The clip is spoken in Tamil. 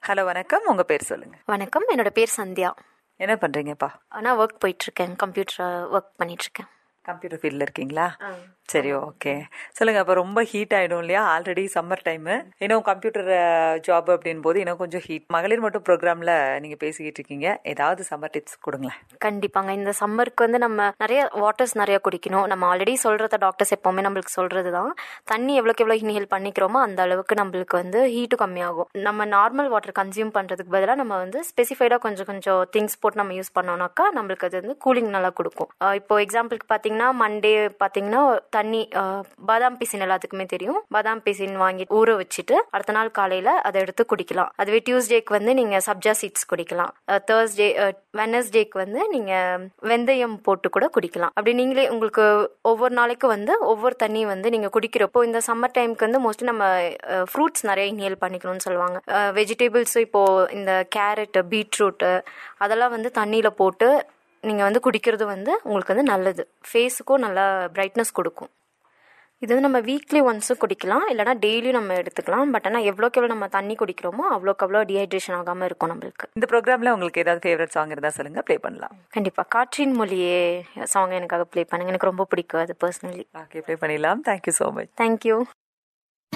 ஹலோ வணக்கம் உங்க பேர் சொல்லுங்க வணக்கம் என்னோட பேர் சந்தியா என்ன பண்றீங்கப்பா நான் ஒர்க் போயிட்டுருக்கேன் கம்ப்யூட்டர் ஒர்க் பண்ணிட்டுருக்கேன் கம்ப்யூட்டர் ஃபீல்டில் இருக்கீங்களா சரி ஓகே சொல்லுங்க அப்போ ரொம்ப ஹீட் ஆயிடும் இல்லையா ஆல்ரெடி சம்மர் டைமு இன்னும் கம்ப்யூட்டர் ஜாப் அப்படின் போது இன்னும் கொஞ்சம் ஹீட் மகளிர் மட்டும் ப்ரோக்ராம்ல நீங்க பேசிக்கிட்டு இருக்கீங்க ஏதாவது சம்மர் டிப்ஸ் கொடுங்களேன் கண்டிப்பாங்க இந்த சம்மருக்கு வந்து நம்ம நிறைய வாட்டர்ஸ் நிறைய குடிக்கணும் நம்ம ஆல்ரெடி சொல்கிறத டாக்டர்ஸ் எப்போவுமே நம்மளுக்கு சொல்கிறது தான் தண்ணி எவ்வளோக்கு எவ்வளோ இன்ஹேல் பண்ணிக்கிறோமோ அந்த அளவுக்கு நம்மளுக்கு வந்து ஹீட்டு கம்மியாகும் நம்ம நார்மல் வாட்டர் கன்சியூம் பண்ணுறதுக்கு பதிலாக நம்ம வந்து ஸ்பெசிஃபைடாக கொஞ்சம் கொஞ்சம் திங்ஸ் போட்டு நம்ம யூஸ் பண்ணோம்னாக்கா நம்மளுக்கு அது வந்து கூலிங் நல்லா கொடுக்கும் அஹ் இப்போ எக்ஸாம்பிளுக்கு பார்த்தீங்கன்னா மண்டே பார்த்தீங்கன்னா தண்ணி அஹ், பாதாம் பிசின் எல்லாத்துக்குமே தெரியும் பாதாம் பிசின் வாங்கி ஊற வச்சுட்டு அடுத்த நாள் காலையில் அதை எடுத்து குடிக்கலாம் அதுவே டியூஸ்டேக்கு வந்து நீங்கள் சப்ஜா சீட்ஸ் குடிக்கலாம் தேர்ஸ்டே வெனஸ்டேக்கு வந்து நீங்கள் வெந்தயம் போட்டு கூட குடிக்கலாம் அப்படி நீங்களே உங்களுக்கு ஒவ்வொரு நாளைக்கு வந்து ஒவ்வொரு தண்ணி வந்து நீங்கள் குடிக்கிறப்போ இந்த சம்மர் டைமுக்கு வந்து மோஸ்ட்லி நம்ம ஃப்ரூட்ஸ் நிறைய இன்ஹேல் பண்ணிக்கணும்னு சொல்லுவாங்க வெஜிடபிள்ஸ் இப்போ இந்த கேரட்டு பீட்ரூட்டு அதெல்லாம் வந்து தண்ணியில் போட்டு நீங்கள் வந்து குடிக்கிறது வந்து உங்களுக்கு வந்து நல்லது ஃபேஸுக்கும் நல்லா பிரைட்னஸ் கொடுக்கும் இது வந்து நம்ம வீக்லி ஒன்ஸும் குடிக்கலாம் இல்லைனா டெய்லியும் நம்ம எடுத்துக்கலாம் பட் ஆனால் எவ்வளோக்கு எவ்வளோ நம்ம தண்ணி குடிக்கிறோமோ அவ்வளோக்கு அவ்வளோ டீஹைட்ரேஷன் ஆகாமல் இருக்கும் நம்மளுக்கு இந்த ப்ரோக்ராம்ல உங்களுக்கு ஏதாவது ஃபேவரட் சாங் இருந்தா சொல்லுங்க ப்ளே பண்ணலாம் கண்டிப்பாக காற்றின் மொழியே சாங் எனக்காக ப்ளே பண்ணுங்க எனக்கு ரொம்ப பிடிக்கும் அது பர்சனலி ஓகே ப்ளே பண்ணிடலாம் தேங்க்யூ ஸோ மச் தேங்க்யூ